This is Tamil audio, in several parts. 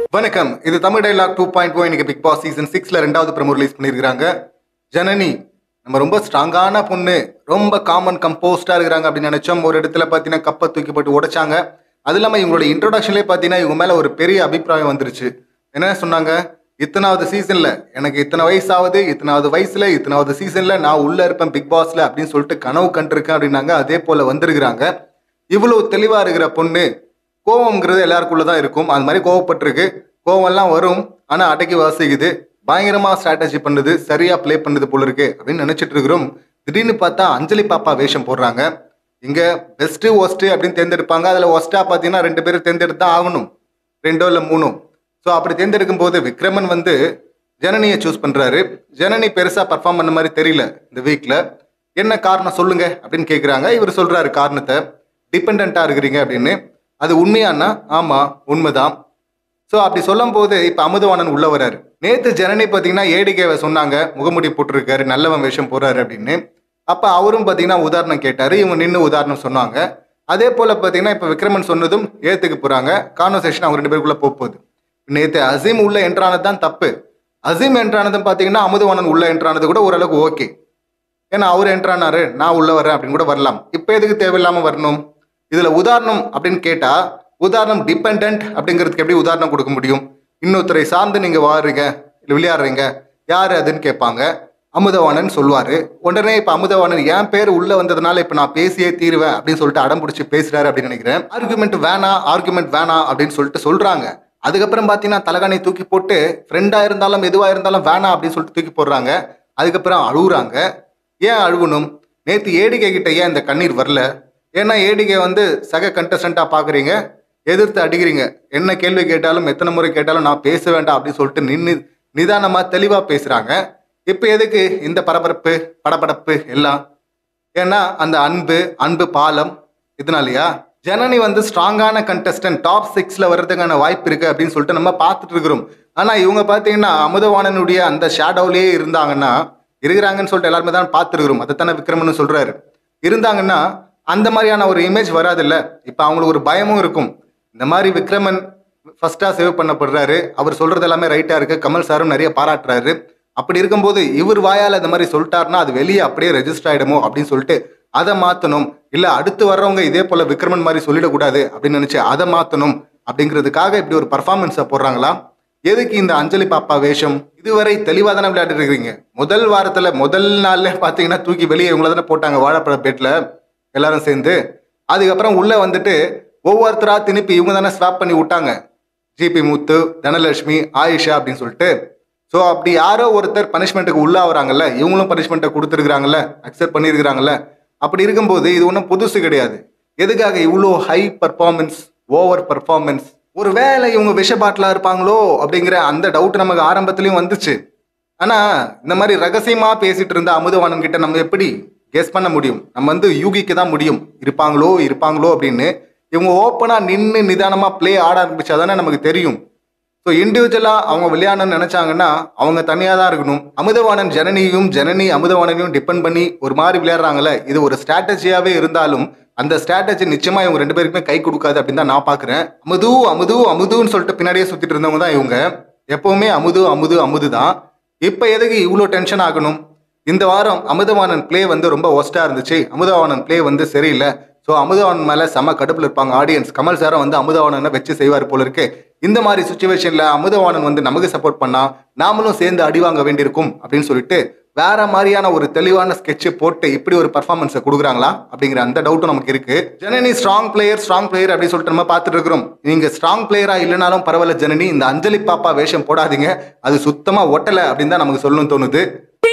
வணக்கம் இது Tamil dialogue two point O இன்னைக்கு பிக் பாஸ் சீசன் சிக்ஸ்ல ரெண்டாவது ப்ரமோ ரிலீஸ் பண்ணியிருக்காங்க ஜனனி நம்ம ரொம்ப ஸ்ட்ராங்கான பொண்ணு ரொம்ப காமன் கம்போஸ்டா இருக்கிறாங்க அப்படின்னு நினைச்சோம் ஒரு இடத்துல பார்த்தீங்கன்னா கப்பை தூக்கி போட்டு உடைச்சாங்க அது இல்லாமல் இவங்களோட இன்ட்ரோடக்ஷன்லேயே பார்த்தீங்கன்னா இவங்க மேலே ஒரு பெரிய அபிப்பிராயம் வந்துருச்சு என்ன சொன்னாங்க இத்தனாவது சீசன்ல எனக்கு இத்தனை வயசாவது இத்தனாவது வயசுல இத்தனாவது சீசன்ல நான் உள்ள இருப்பேன் பிக் பாஸ்ல அப்படின்னு சொல்லிட்டு கனவு கண்டிருக்கேன் அப்படின்னாங்க அதே போல வந்திருக்கிறாங்க இவ்வளவு தெளிவா இருக்கிற பொண்ணு கோவம்ங்கிறது எல்லாருக்குள்ள தான் இருக்கும் அது மாதிரி கோவப்பட்டிருக்கு கோவம்லாம் வரும் ஆனா அடக்கி வாசிக்குது பயங்கரமா ஸ்ட்ராட்டஜி பண்ணுது சரியா ப்ளே பண்ணுது போல இருக்கு அப்படின்னு நினைச்சிட்டு இருக்கிறோம் திடீர்னு பார்த்தா அஞ்சலி பாப்பா வேஷம் போடுறாங்க இங்க பெஸ்ட் ஒஸ்ட் அப்படின்னு தேர்ந்தெடுப்பாங்க அதுல ஒஸ்டா பாத்தீங்கன்னா ரெண்டு பேரும் தேர்ந்தெடுத்து தான் ஆகணும் ரெண்டோ இல்லை மூணோ ஸோ அப்படி தேர்ந்தெடுக்கும் போது விக்ரமன் வந்து ஜனனியை சூஸ் பண்றாரு ஜனனி பெருசா பர்ஃபார்ம் பண்ண மாதிரி தெரியல இந்த வீக்ல என்ன காரணம் சொல்லுங்க அப்படின்னு கேட்குறாங்க இவர் சொல்றாரு காரணத்தை டிபெண்டா இருக்கிறீங்க அப்படின்னு அது உண்மையானா ஆமா உண்மைதான் ஸோ அப்படி சொல்லும் போது இப்போ அமுதவாணன் உள்ள வராரு நேத்து ஜனனி பார்த்தீங்கன்னா ஏடிகேவை சொன்னாங்க முகமுடி போட்டிருக்காரு நல்லவன் வேஷம் போறாரு அப்படின்னு அப்போ அவரும் பார்த்தீங்கன்னா உதாரணம் கேட்டாரு இவங்க நின்று உதாரணம் சொன்னாங்க அதே போல பார்த்தீங்கன்னா இப்போ விக்ரமன் சொன்னதும் ஏத்துக்கு போறாங்க கான்வர்சேஷன் அவங்க ரெண்டு பேருக்குள்ள போக போகுது நேத்து அசீம் உள்ள என்ட்ரானது தான் தப்பு அசீம் என்ட்ரானதும் பார்த்தீங்கன்னா அமுதவாணன் உள்ள என்ட்ரானது கூட ஓரளவுக்கு ஓகே ஏன்னா அவர் என்ட்ரானாரு நான் உள்ள வரேன் அப்படின்னு கூட வரலாம் இப்போ எதுக்கு தேவையில்லாம வரணும் இதுல உதாரணம் அப்படின்னு கேட்டா உதாரணம் டிபெண்ட் அப்படிங்கிறதுக்கு எப்படி உதாரணம் கொடுக்க முடியும் இன்னொருத்தரை சார்ந்து நீங்க வாருங்க இல்லை விளையாடுறீங்க யாரு அதுன்னு கேட்பாங்க அமுதவாணன் சொல்லுவாரு உடனே இப்ப அமுதவாணன் என் பேர் உள்ள வந்ததுனால இப்ப நான் பேசியே தீருவேன் அப்படின்னு சொல்லிட்டு அடம் பிடிச்சி பேசுறாரு அப்படின்னு நினைக்கிறேன் ஆர்குமெண்ட் வேணா ஆர்குமெண்ட் வேணாம் அப்படின்னு சொல்லிட்டு சொல்றாங்க அதுக்கப்புறம் பார்த்தீங்கன்னா தலகாணி தூக்கி போட்டு ஃப்ரெண்டா இருந்தாலும் எதுவா இருந்தாலும் வேணாம் அப்படின்னு சொல்லிட்டு தூக்கி போடுறாங்க அதுக்கப்புறம் அழுகுறாங்க ஏன் அழுகணும் நேத்து ஏடிகே கிட்ட ஏன் இந்த கண்ணீர் வரல ஏன்னா ஏடிகே வந்து சக கண்டஸ்டண்டா பாக்குறீங்க எதிர்த்து அடிக்கிறீங்க என்ன கேள்வி கேட்டாலும் எத்தனை முறை கேட்டாலும் நான் பேச வேண்டாம் அப்படின்னு சொல்லிட்டு நின்று நிதானமா தெளிவா பேசுறாங்க இப்போ எதுக்கு இந்த பரபரப்பு படபடப்பு எல்லாம் ஏன்னா அந்த அன்பு அன்பு பாலம் இதனாலயா ஜனனி வந்து ஸ்ட்ராங்கான கண்டஸ்டன்ட் டாப் சிக்ஸ்ல வர்றதுக்கான வாய்ப்பு இருக்கு அப்படின்னு சொல்லிட்டு நம்ம பார்த்துட்டு இருக்கிறோம் ஆனா இவங்க பார்த்தீங்கன்னா அமுதவாணனுடைய அந்த ஷேடோவிலேயே இருந்தாங்கன்னா இருக்கிறாங்கன்னு சொல்லிட்டு எல்லாருமே தான் பார்த்துருக்கிறோம் அதைத்தானே விக்ரமன் சொல்றாரு இருந்தாங்கன்னா அந்த மாதிரியான ஒரு இமேஜ் வராதுல்ல இப்போ அவங்களுக்கு ஒரு பயமும் இருக்கும் இந்த மாதிரி விக்ரமன் ஃபர்ஸ்டா சேவ் பண்ணப்படுறாரு அவர் சொல்றது எல்லாமே ரைட்டா இருக்கு கமல் சாரும் நிறைய பாராட்டுறாரு அப்படி இருக்கும்போது இவர் வாயால் இந்த மாதிரி சொல்லிட்டாருன்னா அது வெளியே அப்படியே ரெஜிஸ்டர் ஆயிடுமோ அப்படின்னு சொல்லிட்டு அதை மாற்றணும் இல்லை அடுத்து வர்றவங்க இதே போல விக்ரமன் மாதிரி சொல்லிடக்கூடாது அப்படின்னு நினைச்சு அதை மாற்றணும் அப்படிங்கிறதுக்காக இப்படி ஒரு பர்ஃபார்மன்ஸை போடுறாங்களா எதுக்கு இந்த அஞ்சலி பாப்பா வேஷம் இதுவரை தெளிவாக தானே விளையாடிட்டு இருக்கீங்க முதல் வாரத்தில் முதல் நாள்ல பார்த்தீங்கன்னா தூக்கி வெளியே இவங்கள தானே போட்டாங்க வாழைப்பழ பேட்டில் எல்லாரும் சேர்ந்து அதுக்கப்புறம் உள்ள வந்துட்டு ஒவ்வொருத்தரா திருப்பி இவங்க தானே ஸ்வாப் பண்ணி விட்டாங்க ஜிபி முத்து தனலட்சுமி ஆயிஷா அப்படின்னு சொல்லிட்டு ஸோ அப்படி யாரோ ஒருத்தர் பனிஷ்மெண்ட்டுக்கு உள்ளாகிறாங்கல்ல இவங்களும் பனிஷ்மெண்ட்டை கொடுத்துருக்குறாங்கல்ல அக்செப்ட் பண்ணியிருக்கிறாங்கல்ல அப்படி இருக்கும்போது இது ஒன்றும் புதுசு கிடையாது எதுக்காக இவ்வளோ ஹை பர்ஃபார்மன்ஸ் ஓவர் பர்ஃபார்மன்ஸ் ஒரு வேலை இவங்க விஷ பாட்டிலாக இருப்பாங்களோ அப்படிங்கிற அந்த டவுட் நமக்கு ஆரம்பத்துலேயும் வந்துச்சு ஆனால் இந்த மாதிரி ரகசியமாக பேசிட்டு இருந்த அமுதவாணன் கிட்ட நம்ம எப்படி கெஸ் பண்ண முடியும் நம்ம வந்து யூகிக்க தான் முடியும் இருப்பாங்களோ இருப்பாங்களோ அப்படின்னு இவங்க ஓப்பனாக நின்று நிதானமாக ப்ளே ஆட ஆரம்பிச்சாதானே நமக்கு தெரியும் ஸோ இண்டிவிஜுவலாக அவங்க விளையாடணும்னு நினச்சாங்கன்னா அவங்க தனியாக தான் இருக்கணும் அமுதவாணன் ஜனனியும் ஜனனி அமுதவாணனையும் டிபெண்ட் பண்ணி ஒரு மாதிரி விளையாடுறாங்கல்ல இது ஒரு ஸ்ட்ராட்டஜியாகவே இருந்தாலும் அந்த ஸ்ட்ராட்டஜி நிச்சயமாக இவங்க ரெண்டு பேருக்குமே கை கொடுக்காது அப்படின்னு தான் நான் பார்க்குறேன் அமுது அமுது அமுதுன்னு சொல்லிட்டு பின்னாடியே சுற்றிட்டு இருந்தவங்க தான் இவங்க எப்பவுமே அமுது அமுது அமுது தான் இப்போ எதுக்கு இவ்வளோ டென்ஷன் ஆகணும் இந்த வாரம் அமுதவாணன் ப்ளே வந்து ரொம்ப ஒஸ்ட்டாக இருந்துச்சு அமுதவாணன் ப்ளே வந்து சரியில்லை ஸோ அமுதவாணன் மேலே செம கடுப்பில் இருப்பாங்க ஆடியன்ஸ் கமல் சாரை வந்து அமுதவாணனை வச்சு செய்வார் போல இருக்கு இந்த மாதிரி சுச்சுவேஷனில் அமுதவாணன் வந்து நமக்கு சப்போர்ட் பண்ணா நாமளும் சேர்ந்து அடி வாங்க வேண்டியிருக்கும் அப்படின்னு சொல்லிட்டு வேற மாதிரியான ஒரு தெளிவான ஸ்கெட்ச் போட்டு இப்படி ஒரு பர்ஃபார்மன்ஸை கொடுக்குறாங்களா அப்படிங்கிற அந்த டவுட்டும் நமக்கு இருக்கு Janani strong player strong player அப்படின்னு சொல்லிட்டு நம்ம பார்த்துட்டு இருக்கிறோம் நீங்க ஸ்ட்ராங் பிளேயரா இல்லைனாலும் பரவாயில்ல ஜனனி இந்த அஞ்சலி பாப்பா வேஷம் போடாதீங்க அது சுத்தமா ஒட்டலை அப்படின்னு தான் நமக்கு சொல்லணும்னு தோணுது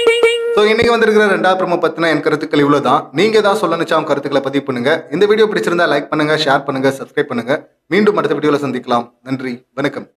ஸோ இன்னைக்கு வந்திருக்கிற ரெண்டாவது ப்ரோமோ பத்தின என் கருத்துக்கள் இவ்வளோ தான் நீங்க ஏதாவது சொல்ல நினைச்சா உங்க கருத்துக்களை பதிவு பண்ணுங்க இந்த வீடியோ பிடிச்சிருந்தா லைக் பண்ணுங்க ஷேர் பண்ணுங்க சப்ஸ்கிரைப் பண்ணுங்க மீண்டும் அடுத்த வீடியோவில் சந்திக்கலாம் நன்றி வணக்கம்